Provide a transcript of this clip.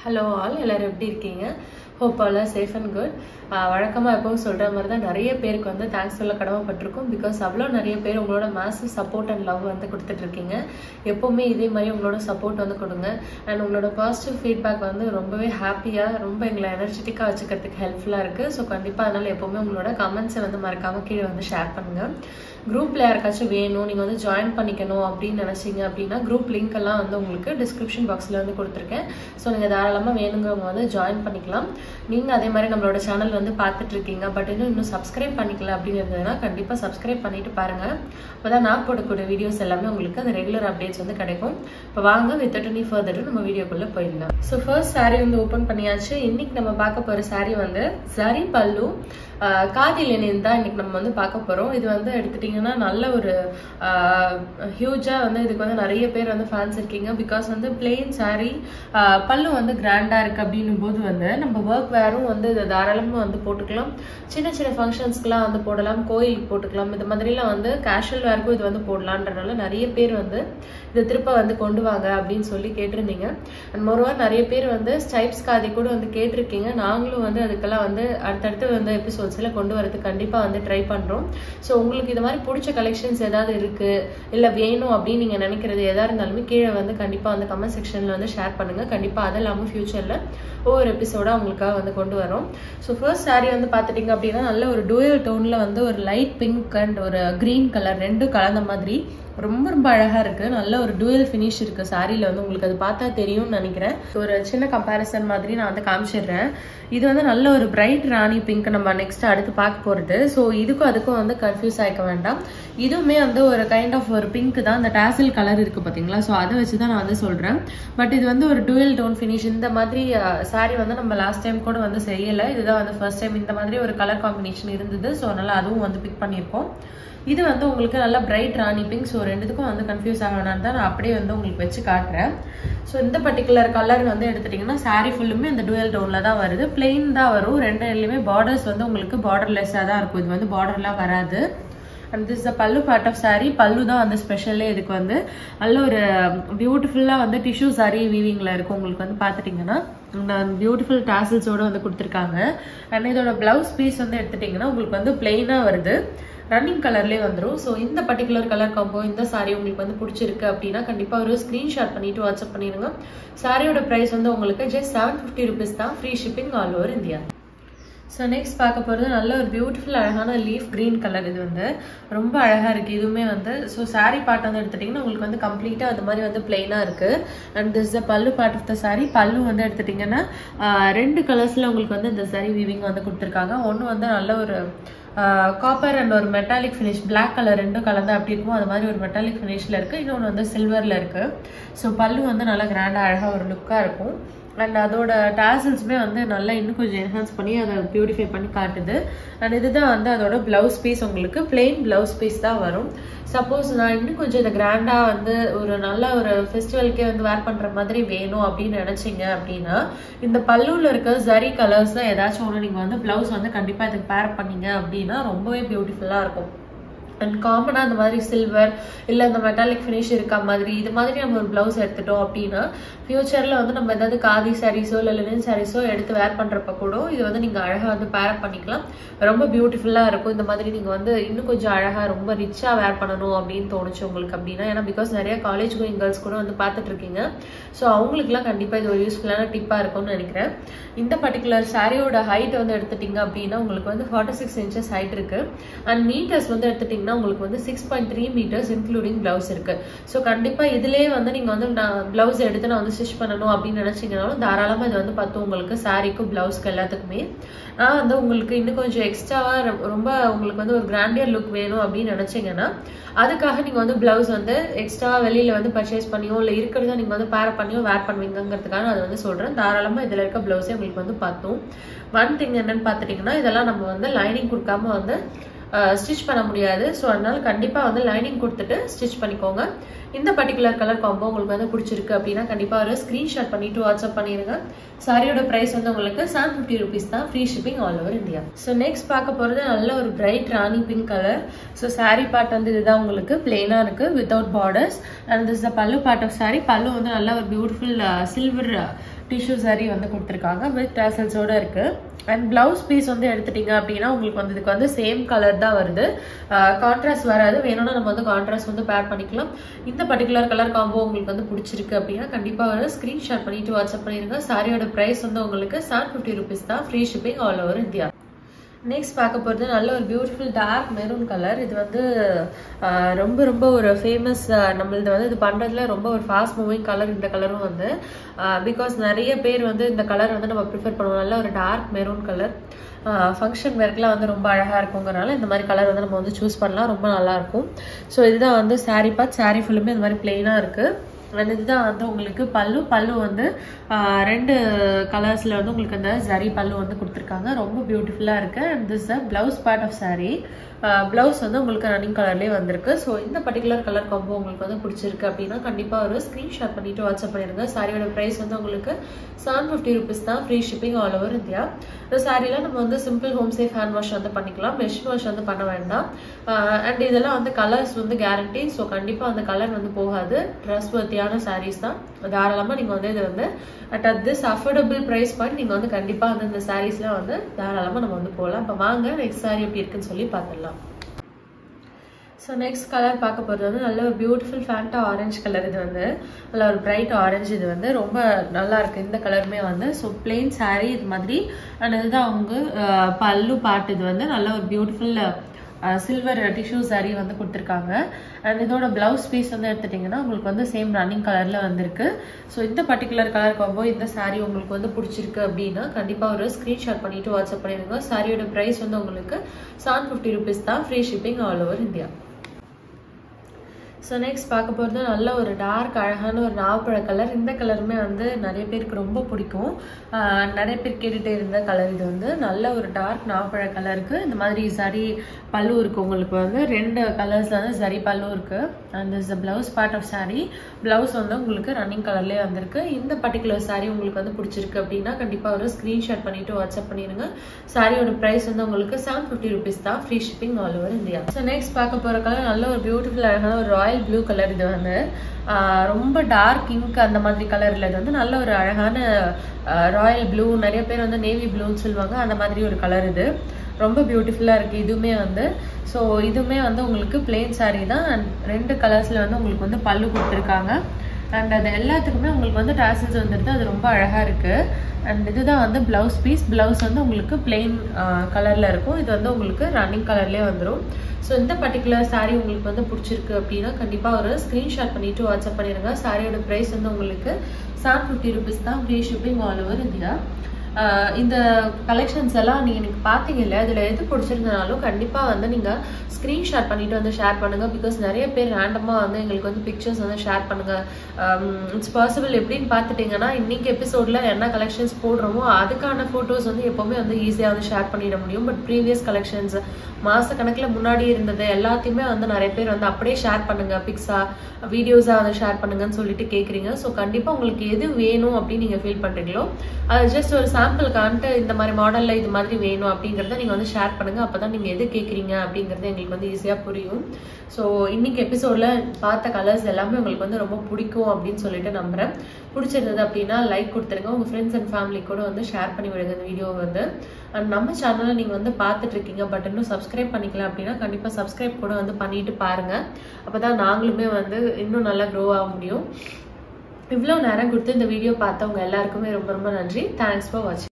hello all எல்லாரும் எப்படி இருக்கீங்க hope all safe and good வழக்கமாக எப்பவும் சொல்கிற மாதிரி தான் நிறைய பேருக்கு வந்து தேங்க்ஸ் சொல்ல கடமைப்பட்டிருக்கும் பிகாஸ் அவ்வளோ நிறைய பேர் உங்களோட மேசிவ் சப்போர்ட் அண்ட் லவ் வந்து கொடுத்துட்டு இருக்கீங்க எப்போவுமே இதே மாதிரி உங்களோட சப்போர்ட் வந்து கொடுங்க அண்ட் உங்களோட பாசிட்டிவ் ஃபீட்பேக் வந்து ரொம்பவே ஹாப்பியாக ரொம்ப எங்களை எனர்ஜெட்டிக்காக வச்சுக்கிறதுக்கு ஹெல்ப்ஃபுல்லாக இருக்குது ஸோ கண்டிப்பாக அதனால் எப்போவுமே உங்களோட கமெண்ட்ஸை வந்து மறக்காமல் கீழே வந்து ஷேர் பண்ணுங்கள் குரூப்பில் யாருக்காச்சும் வேணும் நீங்கள் வந்து ஜாயின் பண்ணிக்கணும் அப்படின்னு நினச்சிங்க அப்படின்னா குரூப் லிங்க் எல்லாம் வந்து உங்களுக்கு டிஸ்கிரிப்ஷன் பாக்ஸில் வந்து கொடுத்துருக்கேன் ஸோ நீங்கள் தாராளமாக வேணுங்கிறவங்க வந்து ஜாயின் பண்ணிக்கலாம் நீங்கள் அதே மாதிரி நம்மளோட சேனல் வந்து பார்த்துட்டு இருக்கீங்க பட் இன்னும் இன்னும் சப்ஸ்கிரைப் பண்ணிக்கல அப்படின்னு இருந்ததுன்னா கண்டிப்பாக சப்ஸ்கிரைப் பண்ணிட்டு பாருங்கள் அப்போ தான் நான் போடக்கூடிய வீடியோஸ் எல்லாமே உங்களுக்கு அந்த ரெகுலர் அப்டேட்ஸ் வந்து கிடைக்கும் இப்போ வாங்க வித் எனி ஃபர்தர் நம்ம வீடியோக்குள்ளே போயிடலாம் ஸோ ஃபர்ஸ்ட் சாரீ வந்து ஓப்பன் பண்ணியாச்சு இன்னைக்கு நம்ம பார்க்க போகிற சாரீ வந்து சரி பல்லு காதில் இணைந்து தான் இன்னைக்கு நம்ம வந்து பார்க்க போகிறோம் இது வந்து எடுத்துட்டிங்கன்னா நல்ல ஒரு ஹியூஜாக வந்து இதுக்கு வந்து நிறைய பேர் வந்து ஃபேன்ஸ் இருக்கீங்க பிகாஸ் வந்து பிளெயின் சாரீ பல்லு வந்து கிராண்டாக இருக்குது அப்படின்னும் போது வந்து நம்ம ஒர்க் வேரும் வந்து இதை தாராளமாக வந்து போட்டுக்கலாம் சின்ன சின்ன ஃபங்க்ஷன்ஸ்க்குலாம் வந்து போடலாம் கோயிலுக்கு போட்டுக்கலாம் இது மாதிரிலாம் வந்து கேஷுவல் வேருக்கும் இது வந்து போடலான்றனால நிறைய பேர் வந்து இதை திருப்ப வந்து கொண்டு வாங்க அப்படின்னு சொல்லி கேட்டிருந்தீங்க அண்ட் மொரோவர் நிறைய பேர் வந்து ஸ்டைப்ஸ் காதி கூட வந்து கேட்டிருக்கீங்க நாங்களும் வந்து அதுக்கெல்லாம் வந்து அடுத்தடுத்து வந்து எபிசோட்ஸில் கொண்டு வரதுக்கு கண்டிப்பாக வந்து ட்ரை பண்ணுறோம் ஸோ உங்களுக்கு இது மாதிரி பிடிச்ச கலெக்ஷன்ஸ் ஏதாவது இருக்குது இல்லை வேணும் அப்படின்னு நீங்கள் நினைக்கிறது எதாக இருந்தாலுமே கீழே வந்து கண்டிப்பாக வந்து கமெண்ட் செக்ஷனில் வந்து ஷேர் பண்ணுங்கள் கண்டிப்பாக அது இல்லாமல் ஃபியூச்சரில் ஒவ்வொரு எபிசோடாக உங்களுக்காக வந்து கொண்டு வரோம் ஸோ ஃபர்ஸ்ட் சாரீ வந்து பார்த்துட்டிங்க அப்படின்னா நல்ல ஒரு டூயல் டோனில் வந்து ஒரு லைட் பிங்க் அண்ட் ஒரு க்ரீன் கலர் ரெண்டும் கலந்த மாதிரி ரொம்ப ரொம்ப அழகாக இருக்குது நல்ல ஒரு டூயல் ஃபினிஷ் இருக்குது சாரியில் வந்து உங்களுக்கு அது பார்த்தா தெரியும்னு நினைக்கிறேன் ஒரு சின்ன கம்பேரிசன் மாதிரி நான் வந்து காமிச்சிடுறேன் இது வந்து நல்ல ஒரு பிரைட் ராணி பிங்க் நம்ம நெக்ஸ்ட் அடுத்து பார்க்க போகிறது ஸோ இதுக்கும் அதுக்கும் வந்து கன்ஃபியூஸ் ஆகிக்க வேண்டாம் இதுவுமே வந்து ஒரு கைண்ட் ஆஃப் ஒரு பிங்க் தான் அந்த டாசில் கலர் இருக்குது பார்த்தீங்களா ஸோ அதை வச்சு தான் நான் வந்து சொல்கிறேன் பட் இது வந்து ஒரு டூயல் டோன் ஃபினிஷ் இந்த மாதிரி சாரி வந்து நம்ம லாஸ்ட் டைம் கூட வந்து செய்யலை இதுதான் வந்து ஃபர்ஸ்ட் டைம் இந்த மாதிரி ஒரு கலர் காம்பினேஷன் இருந்தது ஸோ அதனால் அதுவும் வந்து பிக் பண்ணியிருக்கோம் இது வந்து உங்களுக்கு நல்லா பிரைட் ராணி பிங்க் ஸோ ரெண்டுத்துக்கும் வந்து கன்ஃபியூஸ் ஆகணும்னு தான் நான் அப்படியே வந்து உங்களுக்கு வச்சு காட்டுறேன் ஸோ இந்த பர்டிகுலர் கலர் வந்து எடுத்துட்டிங்கன்னா சாரீ ஃபுல்லுமே இந்த டூயல் டோனில் தான் வருது பிளெயின் தான் வரும் ரெண்டு இதுலையுமே பார்டர்ஸ் வந்து உங்களுக்கு பார்டர்லெஸ்ஸாக தான் இருக்கும் இது வந்து பார்டர்லாம் வராது and this the pallu part of sari பல்லு தான் வந்து ஸ்பெஷலே இதுக்கு வந்து நல்ல ஒரு பியூட்டிஃபுல்லாக வந்து டிஷ்யூ சாரீ வீவிங்கில் இருக்கும் உங்களுக்கு வந்து பார்த்துட்டிங்கன்னா பியூட்டிஃபுல் டாசல்ஸோடு வந்து கொடுத்துருக்காங்க அண்ட் இதோட ப்ளவுஸ் பீஸ் வந்து எடுத்துட்டிங்கன்னா உங்களுக்கு வந்து பிளெயினாக வருது ரன்னிங் கலர்லேயே வந்துடும் ஸோ இந்த பர்டிகுலர் கலர் காம்போ இந்த சாரீ உங்களுக்கு வந்து பிடிச்சிருக்கு அப்படின்னா கண்டிப்பாக ஒரு ஸ்க்ரீன்ஷாட் பண்ணிட்டு வாட்ஸ்அப் பண்ணிடுங்க சாரியோட ப்ரைஸ் வந்து உங்களுக்கு ஜஸ்ட் செவன் ஃபிஃப்டி ருபீஸ் தான் free shipping all over India so next பார்க்க போகிறது நல்ல ஒரு பியூட்டிஃபுல் அழகான லீஃப் க்ரீன் கலர் இது வந்து ரொம்ப அழகாக இருக்குது இதுவுமே வந்து ஸோ சாரீ பார்ட் வந்து எடுத்துட்டிங்கன்னா உங்களுக்கு வந்து கம்ப்ளீட்டாக அது மாதிரி வந்து பிளெயினாக இருக்குது and this the pallu part of the sari பல்லு வந்து எடுத்துட்டிங்கன்னா ரெண்டு கலர்ஸில் உங்களுக்கு வந்து இந்த சாரீ வீவிங் வந்து கொடுத்துருக்காங்க ஒன்று வந்து நல்ல ஒரு காப்பர் அண்ட் ஒரு மெட்டாலிக் ஃபினிஷ் பிளாக் கலர் ரெண்டும் கலந்து அப்படி இருக்கும் அது மாதிரி ஒரு மெட்டாலிக் ஃபினிஷில் இருக்குது இன்னொன்று வந்து சில்வரில் இருக்குது ஸோ பல்லு வந்து நல்லா கிராண்டாக அழகாக ஒரு லுக்காக இருக்கும் அண்ட் அதோட டாசல்ஸுமே வந்து நல்லா இன்னும் கொஞ்சம் என்ஹான்ஸ் பண்ணி அதை பியூட்டிஃபை பண்ணி காட்டுது அண்ட் இதுதான் வந்து அதோட ப்ளவுஸ் பீஸ் உங்களுக்கு பிளெயின் ப்ளவுஸ் பீஸ் தான் வரும் சப்போஸ் நான் இன்னும் கொஞ்சம் இதை கிராண்டாக வந்து ஒரு நல்ல ஒரு ஃபெஸ்டிவலுக்கே வந்து வேர் பண்ணுற மாதிரி வேணும் அப்படின்னு நினச்சிங்க அப்படின்னா இந்த பல்லுவில் இருக்க ஜரி கலர்ஸ் தான் ஏதாச்சும் ஒன்று நீங்கள் வந்து ப்ளவுஸ் வந்து கண்டிப்பாக இதுக்கு பேர் பண்ணீங்க அப்படின்னா ரொம்பவே பியூட்டிஃபுல்லாக இருக்கும் அண்ட் காமனாக இந்த மாதிரி சில்வர் இல்லை இந்த மெட்டாலிக் ஃபினிஷ் இருக்க மாதிரி இது மாதிரி நம்ம ஒரு ப்ளவுஸ் எடுத்துட்டோம் அப்படின்னா ஃபியூச்சரில் வந்து நம்ம ஏதாவது காதி சாரீஸோ இல்லை லினன் சாரீஸோ எடுத்து வேர் பண்ணுறப்ப கூட இது வந்து நீங்கள் அழகாக வந்து பேரப் பண்ணிக்கலாம் ரொம்ப பியூட்டிஃபுல்லாக இருக்கும் இந்த மாதிரி நீங்கள் வந்து இன்னும் கொஞ்சம் அழகாக ரொம்ப ரிச்சாக வேர் பண்ணணும் அப்படின்னு தோணுச்சு உங்களுக்கு அப்படின்னா ஏன்னா பிகாஸ் நிறைய காலேஜ் கோயிங் கேர்ள்ஸ் கூட வந்து பார்த்துட்டு இருக்கீங்க ஸோ அவங்களுக்குலாம் கண்டிப்பாக இது ஒரு யூஸ்ஃபுல்லான டிப்பாக இருக்கும்னு நினைக்கிறேன் இந்த பர்டிகுலர் சாரியோட ஹைட் வந்து எடுத்துட்டீங்க அப்படின்னா உங்களுக்கு வந்து ஃபார்ட்டி சிக்ஸ் இன்ச்சஸ் ஹைட் இருக்குது அண்ட் மீட்டர்ஸ் வந்து எடுத்துட்டிங்கன்னா உங்களுக்கு வந்து six point three metres including blouse இருக்கு ஸோ கண்டிப்பாக இதுலேயே வந்து நீங்கள் வந்து நான் பிளவுஸ் எடுத்து நான் வந்து ஸ்டிச் பண்ணணும் அப்படின்னு நினச்சிங்கனாலும் தாராளமாக இது வந்து பார்த்து உங்களுக்கு சாரீக்கும் பிளவுஸ்க்கு எல்லாத்துக்குமே நான் வந்து உங்களுக்கு இன்னும் கொஞ்சம் எக்ஸ்ட்ராவாக ரொம்ப உங்களுக்கு வந்து ஒரு கிராண்டியர் லுக் வேணும் அப்படின்னு நினச்சிங்கன்னா அதுக்காக நீங்கள் வந்து பிளவுஸ் வந்து எக்ஸ்ட்ரா வெளியில் வந்து பர்ச்சேஸ் பண்ணியோ இல்லை இருக்கிறத நீங்கள் வந்து பேர பண்ணியோ வேர் பண்ணுவீங்கிறதுக்காக நான் அதை வந்து சொல்கிறேன் தாராளமாக இதில் இருக்க பிளவுஸே உங்களுக்கு வந்து பார்த்தோம் ஒன் திங் என்னன்னு பார்த்துட்டிங்கன்னா இதெல்லாம் நம்ம வந்து லைனிங் கொடுக்காம வந்து ஸ்டிச் பண்ண முடியாது ஸோ அதனால கண்டிப்பாக வந்து லைனிங் கொடுத்துட்டு ஸ்டிச் பண்ணிக்கோங்க இந்த பர்டிகுலர் கலர் காம்போ உங்களுக்கு வந்து பிடிச்சிருக்கு அப்படின்னா கண்டிப்பாக ஒரு ஸ்க்ரீன்ஷாட் பண்ணிட்டு வாட்ஸ்அப் பண்ணிடுங்க சாரியோட ப்ரைஸ் வந்து உங்களுக்கு செவன் ஃபிஃப்டி ருபீஸ் தான் free shipping all over India so next பார்க்க போகிறது நல்ல ஒரு bright rani pink colour so sari part வந்து இதுதான் உங்களுக்கு பிளெயினாக இருக்குது without borders and this the pallu part of sari பல்லு வந்து நல்ல ஒரு பியூட்டிஃபுல் சில்வர் டிஷ்யூ saree வந்து கொடுத்துருக்காங்க வித் டேசல்ஸோட இருக்கு அண்ட் பிளவுஸ் பீஸ் வந்து எடுத்துட்டீங்க அப்படின்னா உங்களுக்கு வந்து இதுக்கு வந்து சேம் கலர் தான் வருது கான்ட்ராஸ்ட் வராது வேணும்னா நம்ம வந்து கான்ட்ராஸ்ட் வந்து பேர் பண்ணிக்கலாம் இந்த பர்டிகுலர் கலர் காம்போ உங்களுக்கு வந்து பிடிச்சிருக்கு அப்படின்னா கண்டிப்பாக வந்து ஸ்க்ரீன்ஷாட் பண்ணிட்டு வாட்ஸ்அப் பண்ணிடுங்க சாரியோட ப்ரைஸ் வந்து உங்களுக்கு செவன் ஃபிஃப்டி ருபீஸ் தான் free shipping all over India next பார்க்க போகிறது நல்ல ஒரு பியூட்டிஃபுல் டார்க் மெரூன் கலர் இது வந்து ஆஹ், ரொம்ப ரொம்ப ஒரு ஃபேமஸ் நம்மளது வந்து இது பண்ணுறதுல ரொம்ப ஒரு ஃபாஸ்ட் மூவிங் கலர் இந்த கலரும் வந்து பிகாஸ் நிறைய பேர் வந்து இந்த கலர் வந்து நம்ம ப்ரிஃபர் பண்ணுவோம் நல்ல ஒரு டார்க் மெரூன் கலர் ஃபங்க்ஷன் வேர்க்கெலாம் வந்து ரொம்ப அழகாக இருக்குங்கிறனால இந்த மாதிரி கலர் வந்து நம்ம வந்து சூஸ் பண்ணலாம் ரொம்ப நல்லா இருக்கும் ஸோ இதுதான் வந்து saree பார்ட் saree ஃபுல்லுமே இந்த மாதிரி பிளெயினாக இருக்குது அண்ட் இதுதான் வந்து உங்களுக்கு பல்லு பல்லு வந்து ஆஹ், ரெண்டு கலர்ஸில் வந்து உங்களுக்கு அந்த ஜரி பல்லு வந்து கொடுத்துருக்காங்க ரொம்ப பியூட்டிஃபுல்லாக இருக்குது and this the blouse part of saree blouse வந்து உங்களுக்கு ரன்னிங் கலர்லேயே வந்திருக்கு ஸோ இந்த பர்டிகுலர் கலர் காம்போ உங்களுக்கு வந்து பிடிச்சிருக்கு அப்படின்னா கண்டிப்பாக ஒரு ஸ்க்ரீன்ஷாட் பண்ணிட்டு வாட்ஸ்அப் பண்ணிடுங்க சாரியோட ப்ரைஸ் வந்து உங்களுக்கு செவன் ஃபிஃப்டி ருபீஸ் தான் free shipping all over India இந்த சாரியில் நம்ம வந்து simple home safe hand wash வந்து பண்ணிக்கலாம் மெஷின் வாஷ் வந்து பண்ண வேண்டாம் அண்ட் இதெல்லாம் வந்து கலர்ஸ் வந்து கேரண்டி ஸோ கண்டிப்பாக அந்த கலர் வந்து போகாது ட்ரெஸ் வர்த்தியான சாரீஸ் தான் தாராளமாக நீங்கள் வந்து இது வந்து at at this affordable price point நீங்கள் வந்து கண்டிப்பாக வந்து இந்த சாரீஸ்லாம் வந்து தாராளமாக நம்ம வந்து போகலாம் இப்போ வாங்க நெக்ஸ்ட் சாரி எப்படி இருக்குன்னு சொல்லி பார்த்துடலாம் ஸோ நெக்ஸ்ட் கலர் பார்க்க போகிறது வந்து நல்ல ஒரு பியூட்டிஃபுல் ஃபேண்டா ஆரஞ்சு கலர் இது வந்து நல்ல ஒரு பிரைட் ஆரஞ்சு இது வந்து ரொம்ப நல்லா இருக்கு இந்த கலருமே வந்து ஸோ பிளெயின் saree இது மாதிரி அண்ட் இதுதான் அவங்க அஹ், பல்லு பாட்டு இது வந்து நல்ல ஒரு பியூட்டிஃபுல் சில்வர் டிஷ்யூ saree வந்து கொடுத்துருக்காங்க அண்ட் இதோட பிளவுஸ் பீஸ் வந்து எடுத்துட்டிங்கன்னா உங்களுக்கு வந்து சேம் ரன்னிங் கலரில் வந்திருக்கு ஸோ இந்த பர்டிகுலர் கலர் காம்போ இந்த saree உங்களுக்கு வந்து பிடிச்சிருக்கு அப்படின்னா கண்டிப்பாக ஒரு ஸ்க்ரீன்ஷாட் பண்ணிட்டு வாட்ஸ்அப் பண்ணிடுங்க சாரியோட ப்ரைஸ் வந்து உங்களுக்கு செவன் ஃபிஃப்டி ருபீஸ் தான் free shipping all over India so next பார்க்க போகிறது நல்ல ஒரு டார்க் அழகான ஒரு நாவப்பழ கலர் இந்த கலருமே வந்து நிறைய பேருக்கு ரொம்ப பிடிக்கும் ஆஹ் நிறைய பேர் கேட்டுகிட்டே இருந்த கலர் இது வந்து நல்ல ஒரு டார்க் நாவப்பழ கலருக்கு இந்த மாதிரி சரி பல்லு இருக்குது உங்களுக்கு வந்து ரெண்டு கலர்ஸில் வந்து சரி பல்லு இருக்குது and is the blouse part of saree blouse வந்து உங்களுக்கு ரன்னிங் கலர்லேயே வந்திருக்கு இந்த பர்டிகுலர் saree உங்களுக்கு வந்து பிடிச்சிருக்கு அப்படின்னா கண்டிப்பாக ஒரு ஸ்க்ரீன்ஷாட் பண்ணிட்டு வாட்ஸ்அப் பண்ணிடுங்க சாரியோட ப்ரைஸ் வந்து உங்களுக்கு செவன் ஃபிஃப்டி ருபீஸ் தான் free shipping all over India so next பார்க்க போகிற கலர் நல்ல ஒரு பியூட்டிஃபுல் அழகான ஒரு ராயல் ப்ளூ கலர் இது வந்து ஆஹ் ரொம்ப டார்க் இங்க் அந்த மாதிரி கலர்ல இது வந்து நல்ல ஒரு அழகான ராயல் ப்ளூ நிறைய பேர் வந்து நேவி ப்ளூன்னு சொல்லுவாங்க அந்த மாதிரி ஒரு கலர் இது ரொம்ப பியூட்டிஃபுல்லாக இருக்குது இதுவுமே வந்து ஸோ இதுவுமே வந்து உங்களுக்கு பிளெயின் saree தான் and ரெண்டு கலர்ஸில் வந்து உங்களுக்கு வந்து பல்லு கொடுத்துருக்காங்க அண்ட் அது எல்லாத்துக்குமே உங்களுக்கு வந்து டாசல்ஸ் வந்துடுது அது ரொம்ப அழகாக இருக்குது அண்ட் இதுதான் வந்து ப்ளவுஸ் பீஸ் ப்ளவுஸ் வந்து உங்களுக்கு பிளெயின் கலரில் இருக்கும் இது வந்து உங்களுக்கு ரன்னிங் கலர்லேயே வந்துடும் ஸோ இந்த பர்டிகுலர் saree உங்களுக்கு வந்து பிடிச்சிருக்கு அப்படின்னா கண்டிப்பாக ஒரு ஸ்க்ரீன்ஷாட் பண்ணிட்டு வாட்ஸ்அப் பண்ணிடுங்க சாரியோட ப்ரைஸ் வந்து உங்களுக்கு செவன் ஃபிஃப்டி ருபீஸ் தான் free shipping all over India ah இந்த கலெக்ஷன்ஸ் எல்லாம் நீங்கள் எனக்கு பார்த்தீங்க இல்லையா அதில் எது பிடிச்சிருந்தனாலும் கண்டிப்பாக வந்து நீங்கள் ஸ்க்ரீன்ஷாட் பண்ணிட்டு வந்து ஷேர் பண்ணுங்க பிகாஸ் நிறைய பேர் ரேண்டமாக வந்து எங்களுக்கு வந்து பிக்சர்ஸ் வந்து ஷேர் பண்ணுங்க இட்ஸ் பாசிபிள் எப்படின்னு பார்த்துட்டிங்கன்னா இன்னைக்கு எபிசோடில் என்ன கலெக்ஷன்ஸ் போடுறோமோ அதுக்கான ஃபோட்டோஸ் வந்து எப்போவுமே வந்து ஈஸியாக வந்து ஷேர் பண்ணிட முடியும் பட் ப்ரீவியஸ் கலெக்ஷன்ஸ் மாச கணக்கில் முன்னாடி இருந்தது எல்லாத்தையுமே வந்து நிறைய பேர் வந்து அப்படியே ஷேர் பண்ணுங்க பிக்ஸா வீடியோஸாக வந்து ஷேர் பண்ணுங்கன்னு சொல்லிட்டு கேட்குறீங்க ஸோ கண்டிப்பாக உங்களுக்கு எது வேணும் அப்படின்னு நீங்கள் ஃபீல் பண்ணுறீங்களோ அது ஜஸ்ட் ஒரு சாம்பிளுக்கான்ட்டு இந்த மாதிரி மாடலில் இது மாதிரி வேணும் அப்படிங்கிறத நீங்கள் வந்து ஷேர் பண்ணுங்க அப்போ தான் நீங்கள் எது கேட்குறீங்க அப்படிங்கிறது எங்களுக்கு வந்து ஈஸியாக புரியும் ஸோ இன்னைக்கு எபிசோடில் பார்த்த கலர்ஸ் எல்லாமே உங்களுக்கு வந்து ரொம்ப பிடிக்கும் அப்படின்னு சொல்லிட்டு நம்புறேன் பிடிச்சிருந்தது அப்படின்னா லைக் கொடுத்துருங்க உங்கள் ஃப்ரெண்ட்ஸ் அண்ட் ஃபேமிலி கூட வந்து ஷேர் பண்ணி விடுங்க இந்த வீடியோ வந்து அண்ட் நம்ம சேனலை நீங்கள் வந்து பார்த்துட்டு இருக்கீங்க பட் இன்னும் சப்ஸ்கிரைப் பண்ணிக்கலாம் அப்படின்னா கண்டிப்பாக சப்ஸ்கிரைப் கூட வந்து பண்ணிட்டு பாருங்க அப்போ தான் நாங்களுமே வந்து இன்னும் நல்லா க்ரோ ஆக முடியும் இவ்வளோ நேரம் கொடுத்து இந்த வீடியோ பார்த்தவங்க எல்லாருக்குமே ரொம்ப ரொம்ப நன்றி தேங்க்ஸ் ஃபார் வாட்சிங்